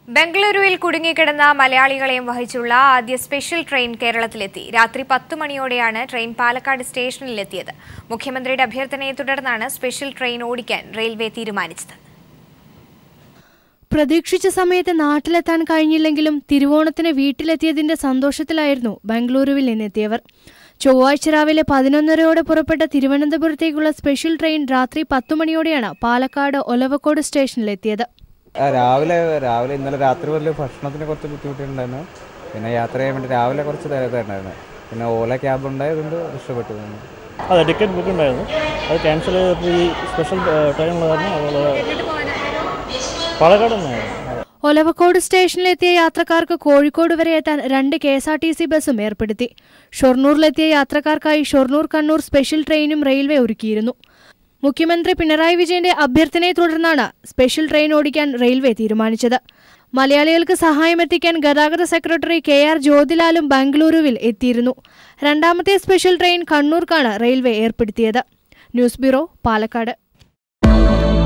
ബംഗളൂരുവിൽ കുടുങ്ങിക്കിടന്ന മലയാളികളെയും വഹിച്ചുള്ള ആദ്യ special train കേരളത്തിലെത്തി രാത്രി പത്ത് മണിയോടെയാണ് ട്രെയിൻ പാലക്കാട് സ്റ്റേഷനിലെത്തിയത് മുഖ്യമന്ത്രിയുടെ അഭ്യർത്ഥനയെ തുടർന്നാണ് സ്പെഷ്യൽ ട്രെയിൻ ഓടിക്കാൻ റെയിൽവേ തീരുമാനിച്ചത് പ്രതീക്ഷിച്ച സമയത്ത് നാട്ടിലെത്താൻ കഴിഞ്ഞില്ലെങ്കിലും തിരുവോണത്തിന് വീട്ടിലെത്തിയതിന്റെ സന്തോഷത്തിലായിരുന്നു ബംഗളൂരുവിൽ നിന്നെത്തിയവർ ചൊവ്വാഴ്ച രാവിലെ പതിനൊന്നരയോടെ പുറപ്പെട്ട തിരുവനന്തപുരത്തേക്കുള്ള സ്പെഷ്യൽ ട്രെയിൻ രാത്രി പത്തു മണിയോടെയാണ് പാലക്കാട് ഒലവക്കോട് സ്റ്റേഷനിലെത്തിയത് ആ, രാവിലെ രാവിലെ ഇന്നലെ രാത്രി മുതൽ ഭക്ഷണത്തിന് കുറച്ച് ബുദ്ധിമുട്ടുണ്ടായിരുന്നു പിന്നെ യാത്ര ചെയ്യാൻ വേണ്ടി രാവിലെ കുറച്ച് തിരക്കുണ്ടായിരുന്നു പിന്നെ ഓല ക്യാബ് ഉണ്ടായതുകൊണ്ട് രക്ഷപ്പെട്ടു തോന്നുന്നു അതെ ടിക്കറ്റ് ബുക്ക് ഉണ്ടായിരുന്നു അത് ക്യാൻസൽ ചെയ്തപ്പോൾ ഈ സ്പെഷ്യൽ ട്രെയിനുള്ള കാരണം അവൾ പാലക്കാട് തന്നെയായിരുന്നു ഒലവക്കോട് സ്റ്റേഷനിലെത്തിയ യാത്രക്കാർക്ക് കോഴിക്കോട് വരെ എത്താൻ രണ്ട് K S R T C ബസ്സും ഏർപ്പെടുത്തി ഷൊർണൂരിലെത്തിയ യാത്രക്കാർക്കായി ഷൊർണൂർ കണ്ണൂർ സ്പെഷ്യൽ ട്രെയിനും റെയിൽവേ ഒരുക്കിയിരുന്നു മുഖ്യമന്ത്രി പിണറായി വിജയന്റെ അഭ്യർത്ഥനയെ തുടർന്നാണ് സ്പെഷ്യൽ ട്രെയിൻ ഓടിക്കാൻ റെയിൽവേ തീരുമാനിച്ചത് മലയാളികൾക്ക് സഹായമെത്തിക്കാൻ ഗതാഗത സെക്രട്ടറി കെ ആർ ജ്യോതിലാലും ബംഗളൂരുവിൽ എത്തിയിരുന്നു രണ്ടാമത്തെ സ്പെഷ്യൽ ട്രെയിൻ കണ്ണൂർക്കാണ് റെയിൽവേ ഏർപ്പെടുത്തിയത് ന്യൂസ് ബ്യൂറോ പാലക്കാട്